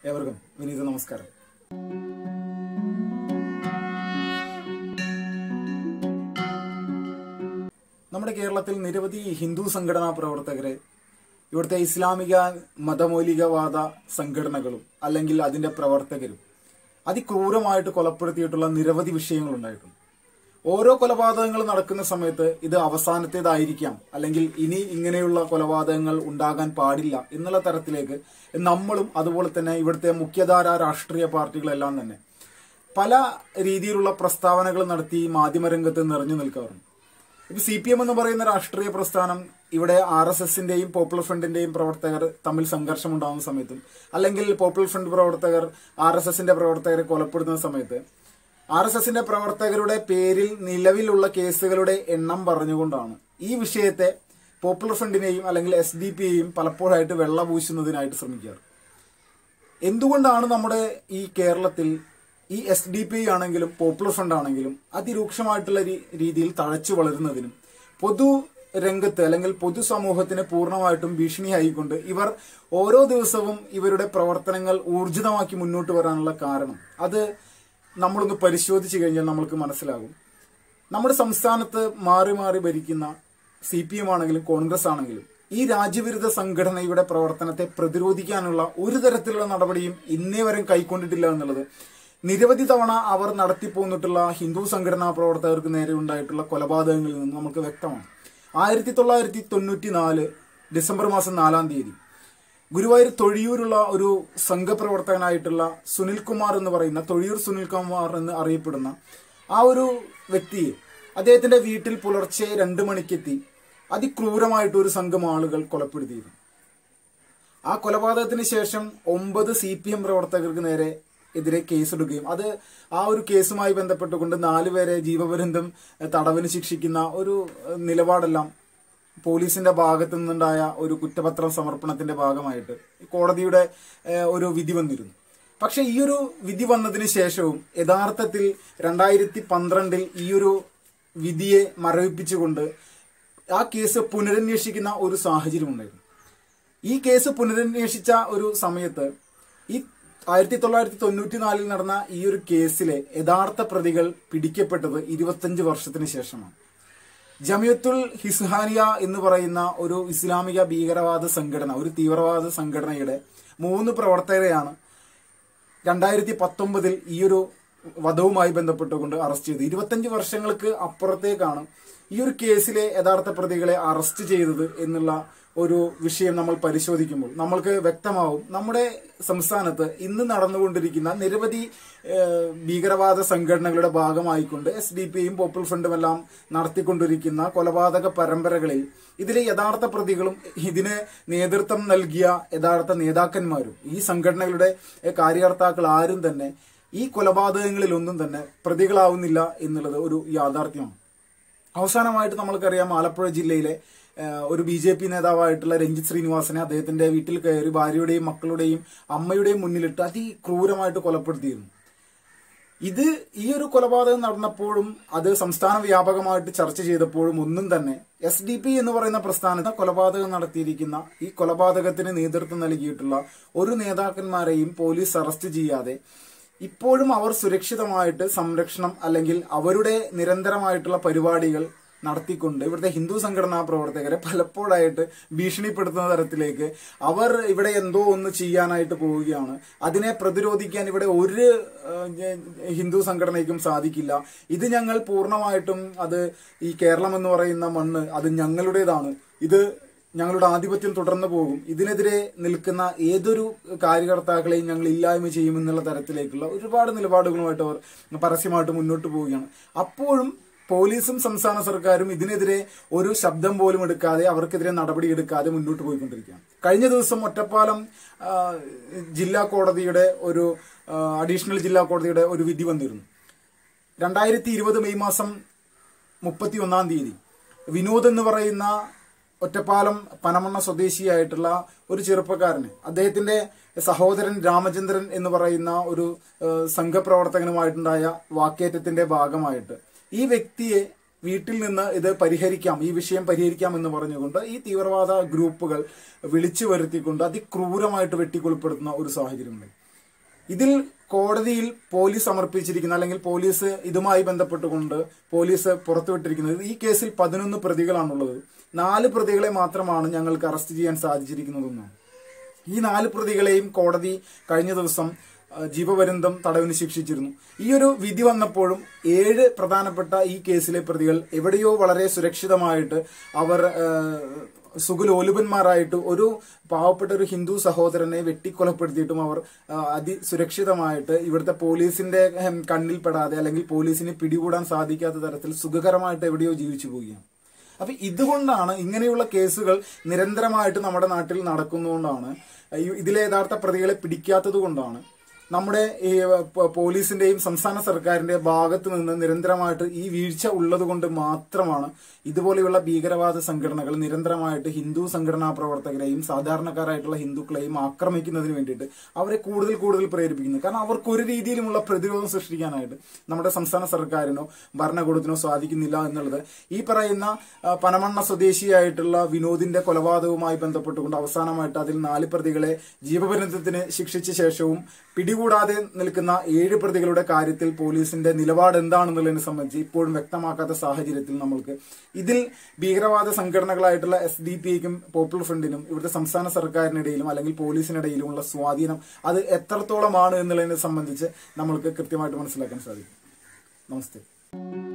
ഏവർക്കും വിനീത നമസ്കാരം നമ്മുടെ കേരളത്തിൽ നിരവധി ഹിന്ദു സംഘടനാ പ്രവർത്തകരെ ഇവിടുത്തെ ഇസ്ലാമിക മതമൗലികവാദ സംഘടനകളും അല്ലെങ്കിൽ അതിന്റെ പ്രവർത്തകരും അതിക്രൂരമായിട്ട് കൊലപ്പെടുത്തിയിട്ടുള്ള നിരവധി വിഷയങ്ങൾ ഉണ്ടായിട്ടുണ്ട് ഓരോ കൊലപാതകങ്ങൾ നടക്കുന്ന സമയത്ത് ഇത് അവസാനത്തേതായിരിക്കാം അല്ലെങ്കിൽ ഇനി ഇങ്ങനെയുള്ള കൊലപാതകങ്ങൾ ഉണ്ടാകാൻ പാടില്ല എന്നുള്ള തരത്തിലേക്ക് നമ്മളും അതുപോലെ തന്നെ ഇവിടുത്തെ മുഖ്യധാര രാഷ്ട്രീയ പാർട്ടികളെല്ലാം തന്നെ പല രീതിയിലുള്ള പ്രസ്താവനകൾ നടത്തി മാധ്യമരംഗത്ത് നിറഞ്ഞു നിൽക്കാറുണ്ട് ഇപ്പൊ സി പി എം എന്ന് പറയുന്ന രാഷ്ട്രീയ പ്രസ്ഥാനം ഇവിടെ ആർ എസ് എസിന്റെയും പോപ്പുലർ ഫ്രണ്ടിന്റെയും പ്രവർത്തകർ തമ്മിൽ സംഘർഷം ഉണ്ടാകുന്ന സമയത്തും അല്ലെങ്കിൽ പോപ്പുലർ ഫ്രണ്ട് പ്രവർത്തകർ ആർ എസ് എസിന്റെ പ്രവർത്തകരെ കൊലപ്പെടുത്തുന്ന സമയത്ത് ആർ എസ് എസിന്റെ പ്രവർത്തകരുടെ പേരിൽ നിലവിലുള്ള കേസുകളുടെ എണ്ണം പറഞ്ഞുകൊണ്ടാണ് ഈ വിഷയത്തെ പോപ്പുലർ ഫ്രണ്ടിനെയും അല്ലെങ്കിൽ എസ് ഡി പിയെയും പലപ്പോഴായിട്ട് വെള്ളപൂശുന്നതിനായിട്ട് ശ്രമിക്കാറ് എന്തുകൊണ്ടാണ് നമ്മുടെ ഈ കേരളത്തിൽ ഈ എസ് ഡി പി ആണെങ്കിലും പോപ്പുലർ ഫ്രണ്ട് ആണെങ്കിലും അതിരൂക്ഷമായിട്ടുള്ള രീ- രീതിയിൽ തഴച്ചു വളരുന്നതിനും പൊതു രംഗത്ത് അല്ലെങ്കിൽ പൊതുസമൂഹത്തിന് പൂർണ്ണമായിട്ടും ഭീഷണിയായിക്കൊണ്ട് ഇവർ ഓരോ ദിവസവും ഇവരുടെ പ്രവർത്തനങ്ങൾ ഊർജിതമാക്കി മുന്നോട്ട് വരാനുള്ള കാരണം അത് നമ്മളൊന്ന് പരിശോധിച്ചു കഴിഞ്ഞാൽ നമ്മൾക്ക് മനസ്സിലാകും നമ്മുടെ സംസ്ഥാനത്ത് മാറി മാറി ഭരിക്കുന്ന സി പി എം ആണെങ്കിലും കോൺഗ്രസ് ആണെങ്കിലും ഈ രാജ്യവിരുദ്ധ സംഘടനയുടെ പ്രവർത്തനത്തെ പ്രതിരോധിക്കാനുള്ള ഒരു തരത്തിലുള്ള നടപടിയും ഇന്നേ വരെ കൈക്കൊണ്ടിട്ടില്ല എന്നുള്ളത് നിരവധി തവണ അവർ നടത്തിപ്പോന്നിട്ടുള്ള ഹിന്ദു സംഘടനാ പ്രവർത്തകർക്ക് നേരെ ഉണ്ടായിട്ടുള്ള കൊലപാതകങ്ങളിൽ നിന്ന് നമുക്ക് വ്യക്തമാണ് ആയിരത്തി തൊള്ളായിരത്തി തൊണ്ണൂറ്റി നാല് ഡിസംബർ മാസം നാലാം തീയതി ഗുരുവായൂർ തൊഴിയൂരുള്ള ഒരു സംഘപ്രവർത്തകനായിട്ടുള്ള സുനിൽ കുമാർ എന്ന് പറയുന്ന തൊഴിയൂർ സുനിൽ കുമാർ എന്ന് അറിയപ്പെടുന്ന ആ ഒരു വ്യക്തിയെ അദ്ദേഹത്തിന്റെ വീട്ടിൽ പുലർച്ചെ രണ്ട് മണിക്കെത്തി അതിക്രൂരമായിട്ട് ഒരു സംഘം ആളുകൾ കൊലപ്പെടുത്തിയിരുന്നു ആ കൊലപാതകത്തിന് ശേഷം ഒമ്പത് സി പി എം പ്രവർത്തകർക്ക് നേരെ എതിരെ കേസെടുക്കുകയും അത് ആ ഒരു കേസുമായി ബന്ധപ്പെട്ടുകൊണ്ട് നാലുപേരെ ജീവപര്യന്തം എഹ്, തടവിന് ശിക്ഷിക്കുന്ന ഒരു എഹ്, നിലപാടെല്ലാം പോലീസിന്റെ ഭാഗത്തു നിന്നുണ്ടായ ഒരു കുറ്റപത്രം സമർപ്പണത്തിന്റെ ഭാഗമായിട്ട് കോടതിയുടെ എഹ്, ഒരു വിധി വന്നിരുന്നു പക്ഷെ ഈ ഒരു വിധി വന്നതിന് ശേഷവും യഥാർത്ഥത്തിൽ രണ്ടായിരത്തി പന്ത്രണ്ടിൽ ഈ ഒരു വിധിയെ മരവിപ്പിച്ചുകൊണ്ട് ആ കേസ് പുനരന്വേഷിക്കുന്ന ഒരു സാഹചര്യം ഉണ്ടായിരുന്നു ഈ കേസ് പുനരന്വേഷിച്ച ഒരു സമയത്ത് ഈ ആയിരത്തി തൊള്ളായിരത്തി തൊണ്ണൂറ്റി നാലിൽ നടന്ന ഈ ഒരു കേസിലെ യഥാർത്ഥ പ്രതികൾ പിടിക്കപ്പെട്ടത് ഇരുപത്തഞ്ച് വർഷത്തിന് ശേഷമാണ് ജമിയത്തുൽ ഹിസ്ഹാനിയ എന്ന് പറയുന്ന ഒരു ഇസ്ലാമിക ഭീകരവാദ സംഘടന ഒരു തീവ്രവാദ സംഘടനയുടെ മൂന്ന് പ്രവർത്തകരെയാണ് രണ്ടായിരത്തി പത്തൊമ്പതിൽ ഈ ഒരു വധവുമായി ബന്ധപ്പെട്ടുകൊണ്ട് അറസ്റ്റ് ചെയ്തത് ഇരുപത്തഞ്ച് വർഷങ്ങൾക്ക് അപ്പുറത്തേക്കാണ് ഈ ഒരു കേസിലെ യഥാർത്ഥ പ്രതികളെ അറസ്റ്റ് ചെയ്തത് എന്നുള്ള ഒരു വിഷയം നമ്മൾ പരിശോധിക്കുമ്പോൾ നമ്മൾക്ക് വ്യക്തമാവും നമ്മുടെ സംസ്ഥാനത്ത് ഇന്ന് നടന്നുകൊണ്ടിരിക്കുന്ന നിരവധി ഏഹ്, ഭീകരവാദ സംഘടനകളുടെ ഭാഗമായിക്കൊണ്ട് എസ് ഡി പിയും പോപ്പുലർ ഫ്രണ്ടും എല്ലാം നടത്തിക്കൊണ്ടിരിക്കുന്ന കൊലപാതക പരമ്പരകളിൽ ഇതിലെ യഥാർത്ഥ പ്രതികളും ഇതിന് നേതൃത്വം നൽകിയ യഥാർത്ഥ നേതാക്കന്മാരും ഈ സംഘടനകളുടെ ഏഹ്, കാര്യകർത്താക്കൾ ആരും തന്നെ ഈ കൊലപാതകങ്ങളിലൊന്നും തന്നെ പ്രതികളാവുന്നില്ല എന്നുള്ളത് ഒരു യാഥാർത്ഥ്യമാണ് അവസാനമായിട്ട് നമ്മൾക്കറിയാം ആലപ്പുഴ ജില്ലയിലെ ആ, ഒരു ബി ജെ പി നേതാവായിട്ടുള്ള രഞ്ജിത്ത് ശ്രീനിവാസനെ അദ്ദേഹത്തിന്റെ വീട്ടിൽ കയറി ഭാര്യയുടെയും മക്കളുടെയും അമ്മയുടെയും മുന്നിലിട്ട് അതിക്രൂരമായിട്ട് കൊലപ്പെടുത്തിയിരുന്നു ഇത് ഈ ഒരു കൊലപാതകം നടന്നപ്പോഴും അത് സംസ്ഥാന വ്യാപകമായിട്ട് ചർച്ച ചെയ്തപ്പോഴും ഒന്നും തന്നെ എസ് ഡി പി എന്ന് പറയുന്ന പ്രസ്ഥാനത്ത് കൊലപാതകം നടത്തിയിരിക്കുന്ന ഈ കൊലപാതകത്തിന് നേതൃത്വം നൽകിയിട്ടുള്ള ഒരു നേതാക്കന്മാരെയും പോലീസ് അറസ്റ്റ് ചെയ്യാതെ ഇപ്പോഴും അവർ സുരക്ഷിതമായിട്ട് സംരക്ഷണം അല്ലെങ്കിൽ അവരുടെ നിരന്തരമായിട്ടുള്ള പരിപാടികൾ നടത്തിക്കൊണ്ട് ഇവിടുത്തെ ഹിന്ദു സംഘടനാ പ്രവർത്തകരെ പലപ്പോഴായിട്ട് ഭീഷണിപ്പെടുത്തുന്ന തരത്തിലേക്ക് അവർ ഇവിടെ എന്തോ ഒന്ന് ചെയ്യാനായിട്ട് പോവുകയാണ് അതിനെ പ്രതിരോധിക്കാൻ ഇവിടെ ഒരു ഏഹ്, ജ- ഹിന്ദു സംഘടനയ്ക്കും സാധിക്കില്ല ഇത് ഞങ്ങൾ പൂർണ്ണമായിട്ടും അത് ഈ കേരളം എന്ന് പറയുന്ന മണ്ണ് അത് ഞങ്ങളുടേതാണ് ഇത് ഞങ്ങളുടെ ആധിപത്യം തുടർന്നു പോകും ഇതിനെതിരെ നിൽക്കുന്ന ഏതൊരു കാര്യകർത്താക്കളെയും ഞങ്ങൾ ഇല്ലായ്മ ചെയ്യുമെന്നുള്ള തരത്തിലേക്കുള്ള ഒരുപാട് നിലപാടുകളുമായിട്ട് അവർ പരസ്യമായിട്ട് മുന്നോട്ട് പോവുകയാണ് അപ്പോഴും പോലീസും സംസ്ഥാന സർക്കാരും ഇതിനെതിരെ ഒരു ശബ്ദം പോലും എടുക്കാതെ അവർക്കെതിരെ നടപടി എടുക്കാതെ മുന്നോട്ട് പോയിക്കൊണ്ടിരിക്കുകയാണ് കഴിഞ്ഞ ദിവസം ഒറ്റപ്പാലം ആ, ജില്ലാ കോടതിയുടെ ഒരു ആ, അഡീഷണൽ ജില്ലാ കോടതിയുടെ ഒരു വിധി വന്നിരുന്നു രണ്ടായിരത്തി ഇരുപത് മെയ് മാസം മുപ്പത്തി ഒന്നാം തീയതി വിനോദ് എന്ന് പറയുന്ന ഒറ്റപ്പാലം പനമണ്ണ സ്വദേശിയായിട്ടുള്ള ഒരു ചെറുപ്പക്കാരന് അദ്ദേഹത്തിന്റെ സഹോദരൻ രാമചന്ദ്രൻ എന്ന് പറയുന്ന ഒരു ഏഹ്, സംഘപ്രവർത്തകനുമായിട്ടുണ്ടായ വാക്കേറ്റത്തിന്റെ ഭാഗമായിട്ട് ഈ വ്യക്തിയെ വീട്ടിൽ നിന്ന് ഇത് പരിഹരിക്കാം ഈ വിഷയം പരിഹരിക്കാം എന്ന് പറഞ്ഞുകൊണ്ട് ഈ തീവ്രവാദ ഗ്രൂപ്പുകൾ വിളിച്ചു വരുത്തിക്കൊണ്ട് അതിക്രൂരമായിട്ട് വെട്ടിക്കൊലപ്പെടുത്തുന്ന ഒരു സാഹചര്യമുണ്ട് ഇതിൽ കോടതിയിൽ പോലീസ് സമർപ്പിച്ചിരിക്കുന്ന അല്ലെങ്കിൽ പോലീസ് ഇതുമായി ബന്ധപ്പെട്ടുകൊണ്ട് പോലീസ് പുറത്തുവിട്ടിരിക്കുന്നത് ഈ കേസിൽ പതിനൊന്ന് പ്രതികളാണുള്ളത് നാല് പ്രതികളെ മാത്രമാണ് ഞങ്ങൾക്ക് അറസ്റ്റ് ചെയ്യാൻ സാധിച്ചിരിക്കുന്നതെന്നാണ് ഈ നാല് പ്രതികളെയും കോടതി കഴിഞ്ഞ ദിവസം ആ, ജീവപര്യന്തം തടവിന് ശിക്ഷിച്ചിരുന്നു ഈ ഒരു വിധി വന്നപ്പോഴും ഏഴ് പ്രധാനപ്പെട്ട ഈ കേസിലെ പ്രതികൾ എവിടെയോ വളരെ സുരക്ഷിതമായിട്ട് അവർ ആ, സുഖലോലുപന്മാരായിട്ട് ഒരു പാവപ്പെട്ട ഒരു ഹിന്ദു സഹോദരനെ വെട്ടിക്കൊലപ്പെടുത്തിയിട്ടും അവർ ആ, അതിസുരക്ഷിതമായിട്ട് ഇവിടുത്തെ പോലീസിന്റെ ഹം, കണ്ണിൽപ്പെടാതെ അല്ലെങ്കിൽ പോലീസിന് പിടികൂടാൻ സാധിക്കാത്ത തരത്തിൽ സുഖകരമായിട്ട് എവിടെയോ ജീവിച്ചു പോവുകയാണ് അപ്പൊ ഇതുകൊണ്ടാണ് ഇങ്ങനെയുള്ള കേസുകൾ നിരന്തരമായിട്ട് നമ്മുടെ നാട്ടിൽ നടക്കുന്നതുകൊണ്ടാണ് ഈ- ഇതിലെ യഥാർത്ഥ പ്രതികളെ പിടിക്കാത്തത് കൊണ്ടാണ് നമ്മുടെ ഈ പ- പോലീസിന്റെയും സംസ്ഥാന സർക്കാരിന്റെ ഭാഗത്ത് നിന്ന് നിരന്തരമായിട്ട് ഈ വീഴ്ച ഉള്ളത് കൊണ്ട് മാത്രമാണ് ഇതുപോലെയുള്ള ഭീകരവാദ സംഘടനകൾ നിരന്തരമായിട്ട് ഹിന്ദു സംഘടനാ പ്രവർത്തകരെയും സാധാരണക്കാരായിട്ടുള്ള ഹിന്ദുക്കളെയും ആക്രമിക്കുന്നതിന് വേണ്ടിയിട്ട് അവരെ കൂടുതൽ കൂടുതൽ പ്രേരിപ്പിക്കുന്നത് കാരണം അവർക്ക് ഒരു രീതിയിലുമുള്ള പ്രതിരോധം സൃഷ്ടിക്കാനായിട്ട് നമ്മുടെ സംസ്ഥാന സർക്കാരിനോ ഭരണകൂടത്തിനോ സാധിക്കുന്നില്ല എന്നുള്ളത് ഈ പറയുന്ന ആ, പനമണ്ണ സ്വദേശിയായിട്ടുള്ള വിനോദിന്റെ കൊലപാതകവുമായി ബന്ധപ്പെട്ടുകൊണ്ട് അവസാനമായിട്ട് അതിൽ നാല് പ്രതികളെ ജീവപര്യന്തത്തിന് ശിക്ഷിച്ച ശേഷവും പിടികൂടാതെ നിൽക്കുന്ന ഏഴ് പ്രതികളുടെ കാര്യത്തിൽ പോലീസിന്റെ നിലപാട് എന്താണെന്നുള്ളതിനെ സംബന്ധിച്ച് ഇപ്പോഴും വ്യക്തമാക്കാത്ത സാഹചര്യത്തിൽ നമ്മൾക്ക് ഇതിൽ ഭീകരവാദ സംഘടനകളായിട്ടുള്ള എസ് ഡി പി ഐക്കും പോപ്പുലർ ഫ്രണ്ടിനും ഇവിടുത്തെ സംസ്ഥാന സർക്കാരിനിടയിലും അല്ലെങ്കിൽ പോലീസിനിടയിലുമുള്ള സ്വാധീനം അത് എത്രത്തോളമാണ് എന്നുള്ളതിനെ സംബന്ധിച്ച് നമ്മൾക്ക് കൃത്യമായിട്ട് മനസ്സിലാക്കാൻ സാധിക്കും നമസ്തേ